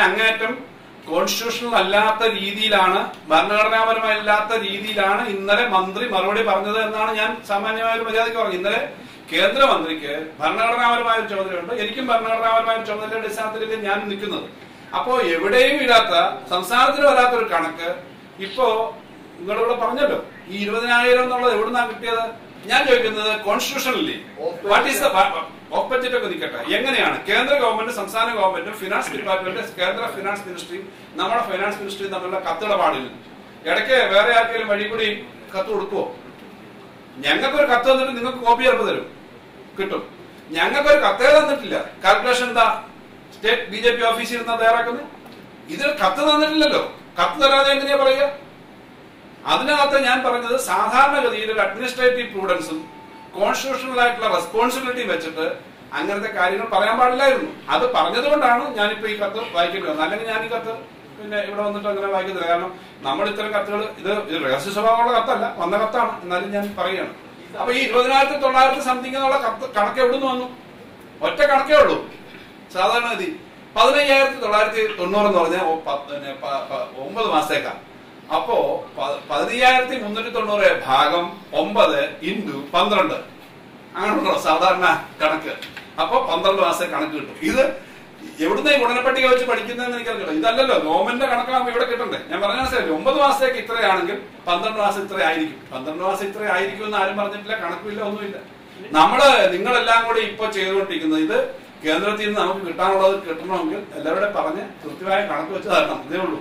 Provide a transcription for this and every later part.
അങ്ങേറ്റം കോൺസ്റ്റിറ്റ്യൂഷണൽ അല്ലാത്ത രീതിയിലാണ് ഭരണഘടനാപരമല്ലാത്ത രീതിയിലാണ് ഇന്നലെ മന്ത്രി മറുപടി പറഞ്ഞത് എന്നാണ് ഞാൻ സാമാന്യമായ ഒരു മര്യാദയ്ക്ക് പറഞ്ഞത് ഇന്നലെ കേന്ദ്രമന്ത്രിക്ക് ഭരണഘടനാപരമായ ഒരു ചുമതലയുണ്ട് എനിക്കും ഭരണഘടനാപരമായ ഒരു ചുമതലയുടെ അടിസ്ഥാനത്തിലേക്ക് ഞാൻ നിൽക്കുന്നത് അപ്പോ എവിടെയും ഇടാത്ത സംസ്ഥാനത്തിന് വരാത്ത ഒരു കണക്ക് ഇപ്പോ നിങ്ങളിവിടെ പറഞ്ഞല്ലോ ഈ ഇരുപതിനായിരം എന്നുള്ളത് എവിടുന്നാ കിട്ടിയത് ഞാൻ ചോദിക്കുന്നത് constitutionally what is of budget ഒക്കെ നിൽക്കട്ടെ എങ്ങനെയാണ് കേന്ദ്ര ഗവൺമെന്റ് സംസ്ഥാന ഗവൺമെന്റും ഫിനാൻസ് ഡിപ്പാർട്ട്മെന്റ് കേന്ദ്ര ഫിനാൻസ് മിനിസ്ട്രിയും നമ്മുടെ ഫിനാൻസ് മിനിസ്ട്രിയും തമ്മിലുള്ള കത്തിടപാടിൽ ഇടയ്ക്ക് വേറെ ആർക്കെങ്കിലും വഴി കൂടി കത്ത് കൊടുക്കുവോ ഞങ്ങൾക്കൊരു കത്ത് തന്നിട്ട് നിങ്ങൾക്ക് കോപ്പി ചിലപ്പോൾ തരും കിട്ടും ഞങ്ങൾക്കൊരു കത്തേ തന്നിട്ടില്ല കാൽക്കുലേഷൻ എന്താ സ്റ്റേറ്റ് ബി ജെ പി ഓഫീസിൽ ഇരുന്നാ തയ്യാറാക്കുന്നത് ഇതിൽ കത്ത് തന്നിട്ടില്ലല്ലോ കത്ത് തരാതെ എങ്ങനെയാ പറയുക അതിനകത്ത് ഞാൻ പറഞ്ഞത് സാധാരണഗതിയിൽ ഒരു അഡ്മിനിസ്ട്രേറ്റീവ് പ്രൂഡൻസും കോൺസ്റ്റിറ്റ്യൂഷണൽ ആയിട്ടുള്ള റെസ്പോൺസിബിലിറ്റി വെച്ചിട്ട് അങ്ങനത്തെ കാര്യങ്ങൾ പറയാൻ പാടില്ലായിരുന്നു അത് പറഞ്ഞതുകൊണ്ടാണ് ഞാനിപ്പോ ഈ കത്ത് വായിക്കേണ്ടി വന്നത് അല്ലെങ്കിൽ ഞാൻ ഈ കത്ത് പിന്നെ ഇവിടെ വന്നിട്ട് അങ്ങനെ വായിക്കുന്നില്ല കാരണം നമ്മൾ ഇത്തരം കത്തുകൾ ഇത് ഇത് രഹസ്യ സ്വഭാവമുള്ള കത്തല്ല വന്ന കത്താണ് എന്നാലും ഞാൻ പറയുകയാണ് അപ്പൊ ഈ ഇരുപതിനായിരത്തി തൊള്ളായിരത്തി സംതിങ് എന്നുള്ള കത്ത് കണക്ക് എവിടുന്ന് വന്നു ഒറ്റ കണക്കേ ഉള്ളൂ സാധാരണഗതി പതിനയ്യായിരത്തി തൊള്ളായിരത്തി തൊണ്ണൂറ് എന്ന് പറഞ്ഞാൽ ഒ- പ- പിന്നെ പ- പ- ഒമ്പത് മാസത്തേക്കാണ് അപ്പോ പ- പതിനയ്യായിരത്തി മുന്നൂറ്റി തൊണ്ണൂറ് ഭാഗം ഒമ്പത് ഇൻറ്റു പന്ത്രണ്ട് അങ്ങനെയുണ്ടോ സാധാരണ കണക്ക് അപ്പൊ പന്ത്രണ്ട് മാസത്തെ കണക്ക് കിട്ടും ഇത് എവിടുന്ന് ഈ ഗുണനപ്പട്ടിക വെച്ച് പഠിക്കുന്നതെന്ന് എനിക്കറിയില്ല ഇതല്ലല്ലോ ഗവൺമെന്റിന്റെ കണക്കാകുമ്പോൾ ഇവിടെ കിട്ടണ്ടേ ഞാൻ പറഞ്ഞ മനസ്സിലായില്ലേ ഒമ്പത് മാസത്തേക്ക് ഇത്രയാണെങ്കിൽ പന്ത്രണ്ട് മാസം ഇത്ര ആയിരിക്കും പന്ത്രണ്ട് മാസം ഇത്ര ആയിരിക്കും എന്ന് ആരും പറഞ്ഞിട്ടില്ല കണക്കില്ല ഒന്നുമില്ല നമ്മള് നിങ്ങളെല്ലാം കൂടി ഇപ്പൊ ചെയ്തുകൊണ്ടിരിക്കുന്നത് ഇത് കേന്ദ്രത്തിൽ നിന്ന് നമുക്ക് കിട്ടാനുള്ളത് കിട്ടണമെങ്കിൽ എല്ലാവരുടെ പറഞ്ഞ് കൃത്യമായ കണക്ക് വെച്ച് തരണം ഇതേ ഉള്ളൂ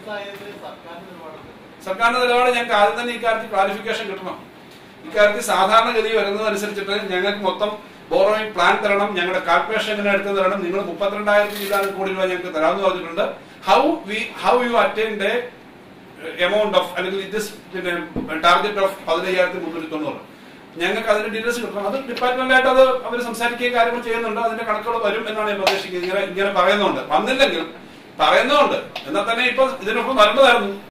സർക്കാരിന്റെ നിലപാട് ഞങ്ങൾക്ക് ആദ്യം തന്നെ ഇക്കാര്യത്തിൽ ക്ലാരിഫിക്കേഷൻ കിട്ടണം ഇക്കാര്യത്തിൽ സാധാരണഗതി വരുന്നതനുസരിച്ചിട്ട് ഞങ്ങൾക്ക് മൊത്തം ബോറോയിങ് പ്ലാൻ തരണം ഞങ്ങളുടെ കാൽക്കുലേഷൻ എങ്ങനെ എടുത്ത് തരണം നിങ്ങൾ മുപ്പത്തിരണ്ടായിരത്തി ഇരുപതായിരം കോടി രൂപ ഞങ്ങൾക്ക് തരാമെന്ന് പറഞ്ഞിട്ടുണ്ട് how we how you attain the amount of അല്ലെങ്കിൽ ദിസ് പിന്നെ ടാർഗറ്റ് ഓഫ് പതിനയ്യായിരത്തി മുന്നൂറ്റി തൊണ്ണൂറ് ഞങ്ങൾക്ക് അതിന്റെ ഡീറ്റെയിൽസ് കിട്ടണം അത് ഡിപ്പാർട്ട്മെന്റായിട്ട് അത് അവർ സംസാരിക്കുകയും കാര്യങ്ങൾ ചെയ്യുന്നുണ്ട് അതിന്റെ കണക്കുകൾ വരും എന്നാണ് ഞാൻ പ്രതീക്ഷിക്കുന്നത് ഇങ്ങനെ ഇങ്ങനെ പറയുന്നുണ്ട് വന്നില്ലെങ്കിൽ പറയുന്നുണ്ട് എന്നാൽ തന്നെ ഇപ്പൊ ഇതിനൊപ്പം വരേണ്ടതായിരുന്നു